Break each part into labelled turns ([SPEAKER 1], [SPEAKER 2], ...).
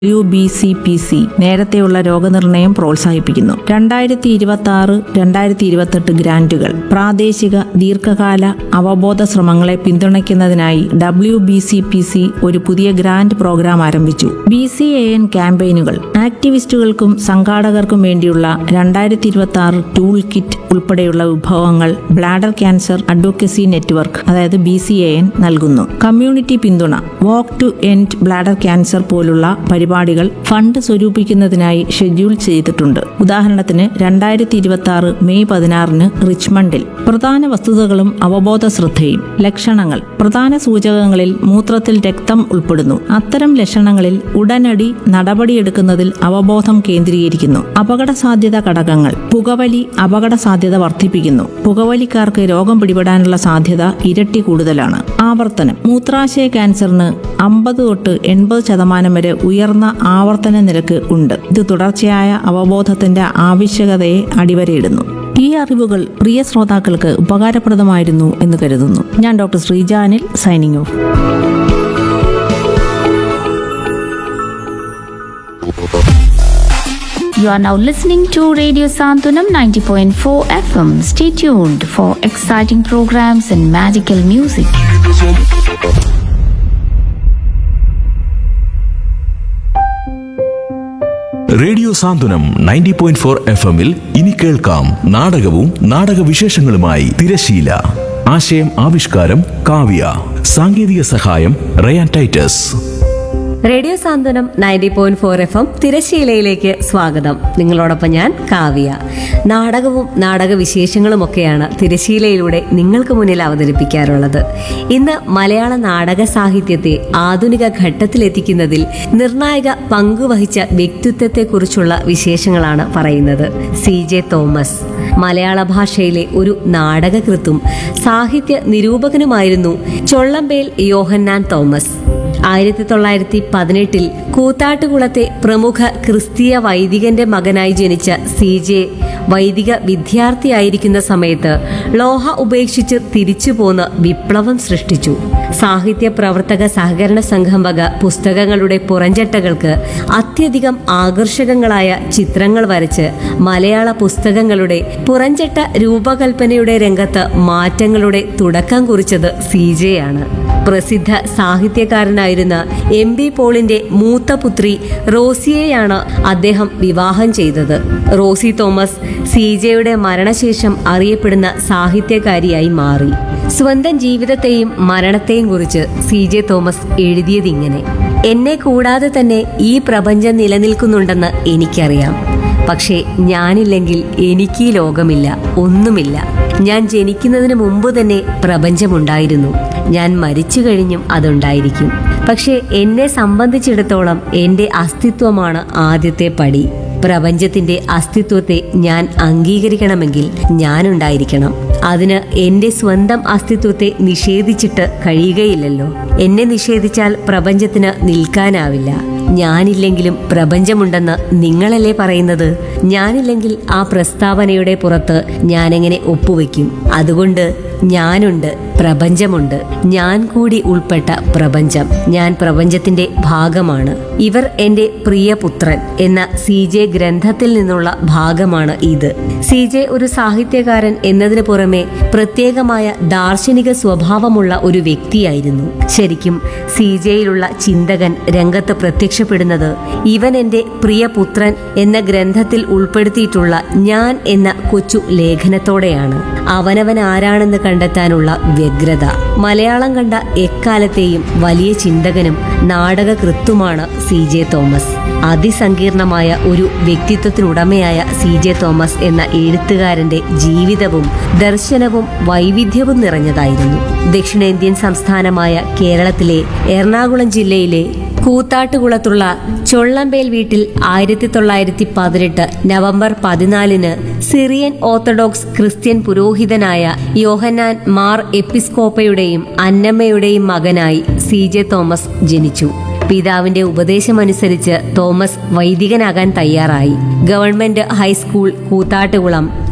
[SPEAKER 1] U B C P C നേരത്തെയുള്ള രോഗനിർണയം പ്രോത്സാഹിപ്പിക്കുന്നു രണ്ടായിരത്തി ഇരുപത്തി ആറ് രണ്ടായിരത്തി ഇരുപത്തെട്ട് ഗ്രാന്റുകൾ പ്രാദേശിക ദീർഘകാല അവബോധ ശ്രമങ്ങളെ പിന്തുണയ്ക്കുന്നതിനായി W B C P C ഒരു പുതിയ ഗ്രാന്റ് പ്രോഗ്രാം ആരംഭിച്ചു ബി സി എ എൻ ക്യാമ്പയിനുകൾ ആക്ടിവിസ്റ്റുകൾക്കും സംഘാടകർക്കും വേണ്ടിയുള്ള രണ്ടായിരത്തി ഇരുപത്തി ആറ് ടൂൾ കിറ്റ് ഉൾപ്പെടെയുള്ള വിഭവങ്ങൾ ബ്ലാഡർ ക്യാൻസർ അഡ്വക്കസി നെറ്റ്വർക്ക് അതായത് ബി സി എ എൻ നൽകുന്നു കമ്മ്യൂണിറ്റി പിന്തുണ walk to end bladder cancer പോലുള്ള പരിപാടികൾ ഫണ്ട് സ്വരൂപിക്കുന്നതിനായി ഷെഡ്യൂൾ ചെയ്തിട്ടുണ്ട് ഉദാഹരണത്തിന് രണ്ടായിരത്തി ഇരുപത്തി ആറ് മെയ് പതിനാറിന് റിച്ച്മണ്ടിൽ പ്രധാന വസ്തുതകളും അവബോധ ശ്രദ്ധയും ലക്ഷണങ്ങൾ പ്രധാന സൂചകങ്ങളിൽ മൂത്രത്തിൽ രക്തം ഉൾപ്പെടുന്നു അത്തരം ലക്ഷണങ്ങളിൽ ഉടനടി നടപടിയെടുക്കുന്നതിൽ അവബോധം കേന്ദ്രീകരിക്കുന്നു അപകട സാധ്യത ഘടകങ്ങൾ പുകവലി അപകട സാധ്യത വർദ്ധിപ്പിക്കുന്നു പുകവലിക്കാർക്ക് രോഗം പിടിപെടാനുള്ള സാധ്യത ഇരട്ടി കൂടുതലാണ് ആവർത്തനം മൂത്രാശയ ക്യാൻസറിന് അമ്പത് തൊട്ട് എൺപത് ശതമാനം വരെ ഉയർന്ന ആവർത്തന നിരക്ക് ഉണ്ട് ഇത് തുടർച്ചയായ അവബോധത്തിന്റെ ആവശ്യകതയെ അടിവരയിടുന്നു ഈ അറിവുകൾ പ്രിയ ശ്രോതാക്കൾക്ക് ഉപകാരപ്രദമായിരുന്നു എന്ന് കരുതുന്നു ഞാൻ ഡോക്ടർ ശ്രീജാനിൽ signing off
[SPEAKER 2] You are now listening to Radio Santunam 90.4 FM. Stay tuned for exciting programs and magical music.
[SPEAKER 3] Radio Santhwanam ninety point four F എമ്മിൽ ഇനി കേൾക്കാം നാടകവും നാടകവിശേഷങ്ങളുമായി തിരശീല ആശയം ആവിഷ്കാരം കാവ്യ സാങ്കേതിക സഹായം Rayan Titus
[SPEAKER 4] radio Santhwanam ninety point four F M തിരശ്ശീലയിലേക്ക് സ്വാഗതം നിങ്ങളോടൊപ്പം ഞാൻ കാവ്യ നാടകവും നാടകവിശേഷങ്ങളുമൊക്കെയാണ് തിരശ്ശീലയിലൂടെ നിങ്ങൾക്ക് മുന്നിൽ അവതരിപ്പിക്കാറുള്ളത് ഇന്ന് മലയാള നാടക സാഹിത്യത്തെ ആധുനിക ഘട്ടത്തിലെത്തിക്കുന്നതിൽ നിർണായക പങ്കുവഹിച്ച വ്യക്തിത്വത്തെക്കുറിച്ചുള്ള വിശേഷങ്ങളാണ് പറയുന്നത് സി ജെ തോമസ് മലയാള ഭാഷയിലെ ഒരു നാടകകൃത്തും സാഹിത്യ നിരൂപകനുമായിരുന്നു ചൊള്ളമ്പേൽ യോഹന്നാൻ തോമസ് ആയിരത്തി തൊള്ളായിരത്തി പതിനെട്ടിൽ കൂത്താട്ടുകുളത്തെ പ്രമുഖ ക്രിസ്തീയ വൈദികന്റെ മകനായി ജനിച്ച സി ജെ വൈദിക വിദ്യാർത്ഥിയായിരിക്കുന്ന സമയത്ത് ലോഹ ഉപേക്ഷിച്ച് തിരിച്ചു പോന്ന് വിപ്ലവം സൃഷ്ടിച്ചു സാഹിത്യ പ്രവർത്തക സഹകരണ സംഘം വക പുസ്തകങ്ങളുടെ പുറഞ്ചട്ടകൾക്ക് അത്യധികം ആകർഷകങ്ങളായ ചിത്രങ്ങൾ വരച്ച് മലയാള പുസ്തകങ്ങളുടെ പുറഞ്ചട്ട രൂപകൽപ്പനയുടെ രംഗത്ത് മാറ്റങ്ങളുടെ തുടക്കം കുറിച്ചത് സി ജെ ആണ് പ്രസിദ്ധ സാഹിത്യകാരനായിരുന്ന എം ബി പോളിന്റെ മൂത്ത പുത്രി റോസിയെയാണ് അദ്ദേഹം വിവാഹം ചെയ്തത് റോസി തോമസ് സി ജെയുടെ മരണശേഷം അറിയപ്പെടുന്ന സാഹിത്യകാരിയായി മാറി സ്വന്തം ജീവിതത്തെയും മരണത്തെയും കുറിച്ച് സി ജെ തോമസ് എഴുതിയതിങ്ങനെ എന്നെ കൂടാതെ തന്നെ ഈ പ്രപഞ്ചം നിലനിൽക്കുന്നുണ്ടെന്ന് എനിക്കറിയാം പക്ഷേ ഞാനില്ലെങ്കിൽ എനിക്ക് ഈ ലോകമില്ല ഒന്നുമില്ല ഞാൻ ജനിക്കുന്നതിന് മുമ്പ് തന്നെ പ്രപഞ്ചമുണ്ടായിരുന്നു ഞാൻ മരിച്ചു കഴിഞ്ഞും അതുണ്ടായിരിക്കും പക്ഷേ എന്നെ സംബന്ധിച്ചിടത്തോളം എൻ്റെ അസ്തിത്വമാണ് ആദ്യത്തെ പടി പ്രപഞ്ചത്തിന്റെ അസ്തിത്വത്തെ ഞാൻ അംഗീകരിക്കണമെങ്കിൽ ഞാനുണ്ടായിരിക്കണം അതിന് എന്റെ സ്വന്തം അസ്തിത്വത്തെ നിഷേധിച്ചിട്ട് കഴിയുകയില്ലല്ലോ എന്നെ നിഷേധിച്ചാൽ പ്രപഞ്ചത്തിന് നിൽക്കാനാവില്ല ഞാനില്ലെങ്കിലും പ്രപഞ്ചമുണ്ടെന്ന് നിങ്ങളല്ലേ പറയുന്നത് ഞാനില്ലെങ്കിൽ ആ പ്രസ്താവനയുടെ പുറത്ത് ഞാനെങ്ങനെ ഒപ്പുവെക്കും അതുകൊണ്ട് ഞാനുണ്ട് പ്രപഞ്ചമുണ്ട് ഞാൻ കൂടി ഉൾപ്പെട്ട പ്രപഞ്ചം ഞാൻ പ്രപഞ്ചത്തിന്റെ ഭാഗമാണ് ഇവർ എന്റെ പ്രിയപുത്രൻ എന്ന സി ജെ ഗ്രന്ഥത്തിൽ നിന്നുള്ള ഭാഗമാണ് ഇത് സി ജെ ഒരു സാഹിത്യകാരൻ എന്നതിന് പുറമെ പ്രത്യേകമായ ദാർശനിക സ്വഭാവമുള്ള ഒരു വ്യക്തിയായിരുന്നു ശരിക്കും സി ജെയിലുള്ള ചിന്തകൻ രംഗത്ത് പ്രത്യക്ഷപ്പെടുന്നത് ഇവൻ എന്റെ പ്രിയപുത്രൻ എന്ന ഗ്രന്ഥത്തിൽ ഉൾപ്പെടുത്തിയിട്ടുള്ള ഞാൻ എന്ന കൊച്ചു ലേഖനത്തോടെയാണ് അവനവൻ ആരാണെന്ന് കണ്ടെത്താനുള്ള വ്യഗ്രത മലയാളം കണ്ട എക്കാലത്തെയും വലിയ ചിന്തകനും നാടകകൃത്തുമാണ് സി ജെ തോമസ് അതിസങ്കീർണമായ ഒരു വ്യക്തിത്വത്തിനുടമയായ സി ജെ തോമസ് എന്ന എഴുത്തുകാരന്റെ ജീവിതവും ദർശനവും വൈവിധ്യവും നിറഞ്ഞതായിരുന്നു ദക്ഷിണേന്ത്യൻ സംസ്ഥാനമായ കേരളത്തിലെ എറണാകുളം ജില്ലയിലെ കൂത്താട്ടുകുളത്തുള്ള ചൊള്ളമ്പേൽ വീട്ടിൽ ആയിരത്തി തൊള്ളായിരത്തി പതിനെട്ട് നവംബർ പതിനാലിന് സിറിയൻ ഓർത്തഡോക്സ് ക്രിസ്ത്യൻ പുരോഹിതനായ യോഹന്നാൻ മാർ എപ്പിസ്കോപ്പയുടെയും അന്നമ്മയുടെയും മകനായി സി ജെ തോമസ് ജനിച്ചു പിതാവിന്റെ ഉപദേശമനുസരിച്ച് തോമസ് വൈദികനാകാൻ തയ്യാറായി government high school Koothattukulam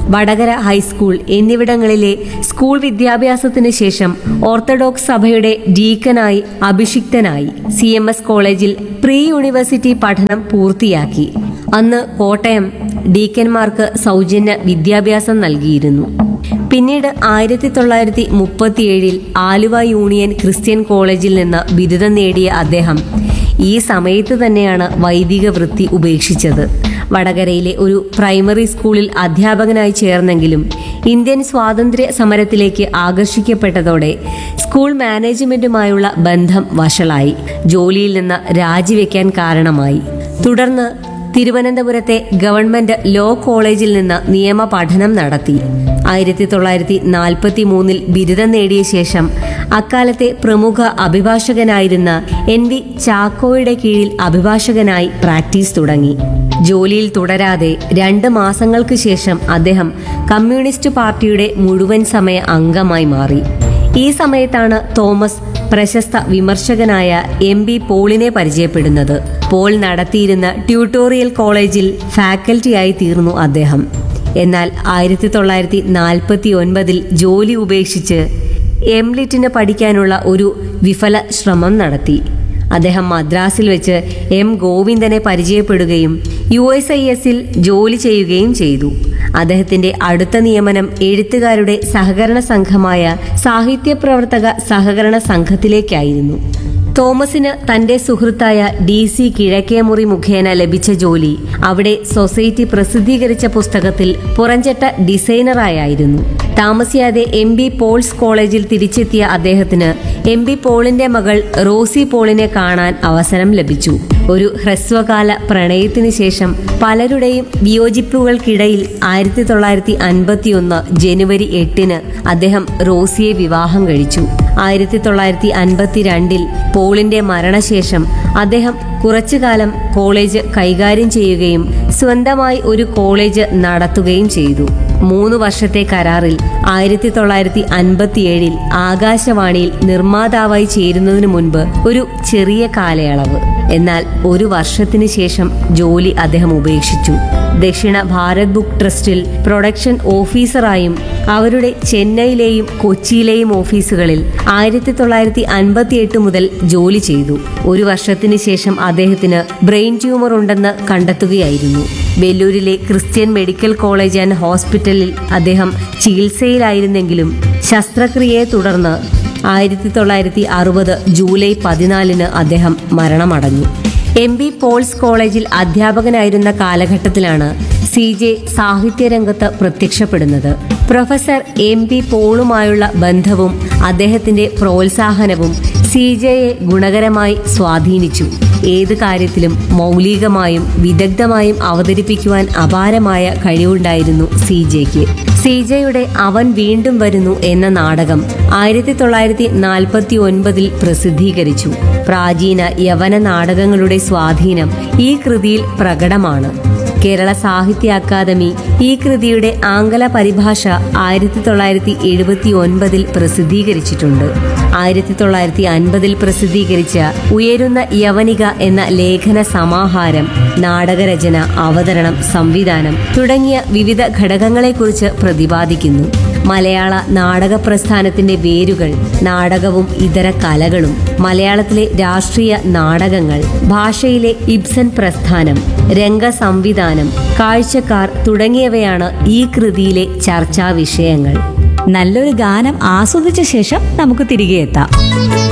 [SPEAKER 4] Vadakara high school എന്നിവിടങ്ങളിലെ സ്കൂൾ വിദ്യാഭ്യാസത്തിന് ശേഷം ഓർത്തഡോക്സ് സഭയുടെ ഡീക്കനായി അഭിഷിക്തനായി സി എം എസ് കോളേജിൽ പ്രീ യൂണിവേഴ്സിറ്റി പഠനം പൂർത്തിയാക്കി അന്ന് കോട്ടയം ഡീക്കന്മാർക്ക് സൗജന്യ വിദ്യാഭ്യാസം നൽകിയിരുന്നു പിന്നീട് ആയിരത്തി തൊള്ളായിരത്തി മുപ്പത്തിയേഴിൽ ആലുവ യൂണിയൻ ക്രിസ്ത്യൻ കോളേജിൽ നിന്ന് ബിരുദം നേടിയ അദ്ദേഹം ഈ സമയത്ത് തന്നെയാണ് വൈദിക വൃത്തി ഉപേക്ഷിച്ചത് വടകരയിലെ ഒരു പ്രൈമറി സ്കൂളിൽ അധ്യാപകനായി ചേർന്നെങ്കിലും ഇന്ത്യൻ സ്വാതന്ത്ര്യ സമരത്തിലേക്ക് ആകർഷിക്കപ്പെട്ടതോടെ സ്കൂൾ മാനേജ്മെന്റുമായുള്ള ബന്ധം വഷളായി ജോലിയിൽ നിന്ന് രാജിവെക്കാൻ കാരണമായി തുടർന്ന് തിരുവനന്തപുരത്തെ ഗവൺമെന്റ് ലോ കോളേജിൽ നിന്ന് നിയമ പഠനം നടത്തി ആയിരത്തി തൊള്ളായിരത്തി നാൽപ്പത്തി മൂന്നിൽ ബിരുദം നേടിയ ശേഷം അക്കാലത്തെ പ്രമുഖ അഭിഭാഷകനായിരുന്ന എൻ വി ചാക്കോയുടെ കീഴിൽ അഭിഭാഷകനായി പ്രാക്ടീസ് തുടങ്ങി ജോലിയിൽ തുടരാതെ രണ്ട് മാസങ്ങൾക്ക് ശേഷം അദ്ദേഹം കമ്മ്യൂണിസ്റ്റ് പാർട്ടിയുടെ മുഴുവൻ സമയ അംഗമായി മാറി ഈ സമയത്താണ് തോമസ് പ്രശസ്ത വിമർശകനായ എം ബി പോളിനെ പരിചയപ്പെടുന്നത് പോൾ നടത്തിയിരുന്ന ട്യൂട്ടോറിയൽ കോളേജിൽ ഫാക്കൽറ്റിയായി തീർന്നു അദ്ദേഹം എന്നാൽ ആയിരത്തി തൊള്ളായിരത്തി നാൽപ്പത്തി ഒൻപതിൽ ജോലി ഉപേക്ഷിച്ച് എംലിറ്റിന് പഠിക്കാനുള്ള ഒരു വിഫല ശ്രമം നടത്തി അദ്ദേഹം മദ്രാസിൽ വെച്ച് എം ഗോവിന്ദനെ പരിചയപ്പെടുകയും യു എസ് ഐ എസിൽ ജോലി ചെയ്യുകയും ചെയ്തു അദ്ദേഹത്തിന്റെ അടുത്ത നിയമനം എഴുത്തുകാരുടെ സഹകരണ സംഘമായ സാഹിത്യപ്രവർത്തക സഹകരണ സംഘത്തിലേക്കായിരുന്നു തോമസിന് തന്റെ സുഹൃത്തായ ഡി സി കിഴക്കേമുറി മുഖേന ലഭിച്ച ജോലി അവിടെ സൊസൈറ്റി പ്രസിദ്ധീകരിച്ച പുസ്തകത്തിൽ പുറഞ്ചട്ട ഡിസൈനറായായിരുന്നു താമസിയാതെ എം ബി പോൾസ് കോളേജിൽ തിരിച്ചെത്തിയ അദ്ദേഹത്തിന് എം ബി പോളിന്റെ മകൾ റോസി പോളിനെ കാണാൻ അവസരം ലഭിച്ചു ഒരു ഹ്രസ്വകാല പ്രണയത്തിന് ശേഷം പലരുടെയും വിയോജിപ്പുകൾക്കിടയിൽ ആയിരത്തി തൊള്ളായിരത്തി അൻപത്തിയൊന്ന് ജനുവരി എട്ടിന് അദ്ദേഹം റോസിയെ വിവാഹം കഴിച്ചു ആയിരത്തി തൊള്ളായിരത്തി അൻപത്തിരണ്ടിൽ പോളിന്റെ മരണശേഷം അദ്ദേഹം കുറച്ചുകാലം കോളേജ് കൈകാര്യം ചെയ്യുകയും സ്വന്തമായി ഒരു കോളേജ് നടത്തുകയും ചെയ്തു മൂന്ന് വർഷത്തെ കരാറിൽ ആയിരത്തി തൊള്ളായിരത്തി അൻപത്തിയേഴിൽ ആകാശവാണിയിൽ നിർമ്മാതാവായി ചേരുന്നതിനു മുൻപ് ഒരു ചെറിയ കാലയളവ് എന്നാൽ ഒരു വർഷത്തിന് ശേഷം ജോലി അദ്ദേഹം ഉപേക്ഷിച്ചു ദക്ഷിണ ഭാരത് ബുക്ക് ട്രസ്റ്റിൽ പ്രൊഡക്ഷൻ ഓഫീസറായും അവരുടെ ചെന്നൈയിലെയും കൊച്ചിയിലെയും ഓഫീസുകളിൽ ആയിരത്തി തൊള്ളായിരത്തി അൻപത്തിയെട്ട് മുതൽ ജോലി ചെയ്തു ഒരു വർഷത്തിന് ശേഷം അദ്ദേഹത്തിന് ബ്രെയിൻ ട്യൂമർ ഉണ്ടെന്ന് കണ്ടെത്തുകയായിരുന്നു വെല്ലൂരിലെ ക്രിസ്ത്യൻ മെഡിക്കൽ കോളേജ് ആൻഡ് ഹോസ്പിറ്റലിൽ അദ്ദേഹം ചികിത്സയിലായിരുന്നെങ്കിലും ശസ്ത്രക്രിയയെ തുടർന്ന് ആയിരത്തി തൊള്ളായിരത്തി അറുപത് ജൂലൈ പതിനാലിന് അദ്ദേഹം മരണമടഞ്ഞു എം ബി പോൾസ് കോളേജിൽ അധ്യാപകനായിരുന്ന കാലഘട്ടത്തിലാണ് സി ജെ സാഹിത്യരംഗത്ത് പ്രത്യക്ഷപ്പെടുന്നത് പ്രൊഫസർ എം പി പോളുമായുള്ള ബന്ധവും അദ്ദേഹത്തിന്റെ പ്രോത്സാഹനവും സി ജെയെ ഗുണകരമായി സ്വാധീനിച്ചു ഏത് കാര്യത്തിലും മൗലികമായും വിദഗ്ധമായും അവതരിപ്പിക്കുവാൻ അപാരമായ കഴിവുണ്ടായിരുന്നു സി ജെക്ക് സി ജെയുടെ അവൻ വീണ്ടും വരുന്നു എന്ന നാടകം ആയിരത്തി തൊള്ളായിരത്തി നാൽപ്പത്തി ഒൻപതിൽ പ്രസിദ്ധീകരിച്ചു പ്രാചീന യവന നാടകങ്ങളുടെ സ്വാധീനം ഈ കൃതിയിൽ പ്രകടമാണ് കേരള സാഹിത്യ അക്കാദമി ഈ കൃതിയുടെ ആംഗല പരിഭാഷ ആയിരത്തി തൊള്ളായിരത്തി എഴുപത്തി ഒൻപതിൽ പ്രസിദ്ധീകരിച്ചിട്ടുണ്ട് ആയിരത്തി തൊള്ളായിരത്തി അൻപതിൽ പ്രസിദ്ധീകരിച്ച ഉയരുന്ന യവനിക എന്ന ലേഖന സമാഹാരം നാടകരചന അവതരണം സംവിധാനം തുടങ്ങിയ വിവിധ ഘടകങ്ങളെക്കുറിച്ച് പ്രതിപാദിക്കുന്നു മലയാള നാടക പ്രസ്ഥാനത്തിന്റെ വേരുകൾ നാടകവും ഇതര കലകളും മലയാളത്തിലെ രാഷ്ട്രീയ നാടകങ്ങൾ ഭാഷയിലെ ഇബ്സൻ പ്രസ്ഥാനം രംഗ സംവിധാനം കാഴ്ചക്കാർ തുടങ്ങിയവയാണ് ഈ കൃതിയിലെ ചർച്ചാ വിഷയങ്ങൾ
[SPEAKER 1] നല്ലൊരു ഗാനം ആസ്വദിച്ച ശേഷം നമുക്ക് തിരികെ എത്താം